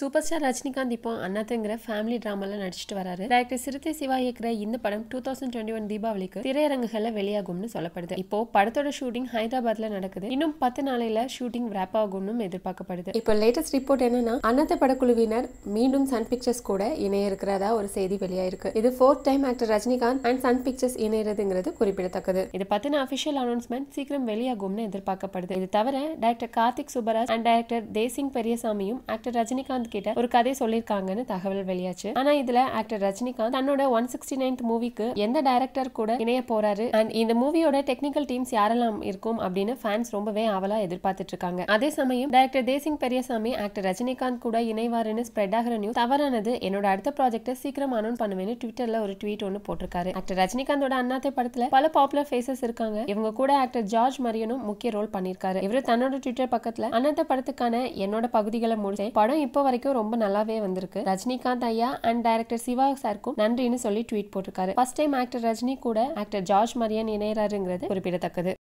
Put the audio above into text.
super star Rajinikanth இப்போ அண்ணாத்துங்கிற family டிராமால நடிச்சிட்டு வராரு டைரக்டர் சிறுத்தை சிவா இயக்குற இந்த படம் டூ தௌசண்ட் டுவெண்ட்டி ஒன் தீபாவளிக்கு திரையரங்குகள்ல வெளியாகும்னு சொல்லப்படுது இப்போ படத்தோட ஷூட்டிங் ஹைதராபாத்ல நடக்குது இன்னும் பத்து நாளையில ஷூட்டிங் ரேப் ஆகும்னு எதிர்பார்க்கப்படுது இப்போ லேட்டஸ்ட் ரிப்போர்ட் என்னன்னா அண்ணாத்த படக்குழுவினர் மீண்டும் சன் பிக்சர்ஸ் கூட இணைய இருக்கிறதா ஒரு செய்தி வெளியாயிருக்கு இது fourth time actor Rajinikanth and sun pictures இணையறதுங்கிறது குறிப்பிடத்தக்கது இது பத்தின அபிஷியல் அனௌன்ஸ்மெண்ட் சீக்கிரம் வெளியாகும்னு எதிர்பார்க்கப்படுது இது தவிர director Karthik Subbaraj and director Desingh பெரியசாமியும் ஆக்டர் ரஜினிகாந்த் கிட்ட ஒரு கதை சொல்லியிருக்காங்கன்னு தகவல் வெளியாச்சு ஆனா இதுல ஆக்டர் ரஜினிகாந்த் தன்னோட ஒன் சிக்ஸ்டி நைன்த் மூவிக்கு எந்த டைரக்டர் கூட இணைய போறாரு அண்ட் இந்த மூவியோட டெக்னிக்கல் டீம்ஸ் யாரெல்லாம் இருக்கும் அப்படின்னு ஃபேன்ஸ் ரொம்பவே ஆவலா எதிர்பார்த்துட்டு இருக்காங்க அதே சமயம் டைரக்டர் தேசிங் பெரியசாமி ஆக்டர் ரஜினிகாந்த் கூட இணைவாருன்னு ஸ்ப்ரெட் ஆகிற நியூஸ் தவறானது என்னோட அடுத்த ப்ராஜெக்ட்டை சீக்கிரம் அனௌன்ஸ் பண்ணுவேன்னு ட்விட்டர்ல ஒரு ட்வீட் ஒன்று போட்டிருக்காரு ஆக்டர் ரஜினிகாந்தோட அண்ணாத்தை படத்துல பல பாப்புலர் ஃபேஸஸ் இருக்காங்க இவங்க கூட ஆக்டர் ஜார்ஜ் மரியனும் முக்கிய ரோல் பண்ணிருக்காரு இவரு தன்னோட ட்விட்டர் பக்கத்துல அண்ணாத்த படத்துக்கான என்னோட பகுதிகளை முடிச்சேன் படம் இப்போ வரைக்கும் ரொம்ப நல்லாவே வந்திருக்கு ரஜினிகாந்த் ஐயா அண்ட் டைரக்டர் சிவா சாருக்கும் நன்றின்னு சொல்லி ட்வீட் போட்டிருக்காரு ஃபர்ஸ்ட் டைம் ஆக்டர் ரஜினி கூட ஆக்டர் ஜார்ஜ் மரியன் இணையறாருங்கிறது குறிப்பிடத்தக்கது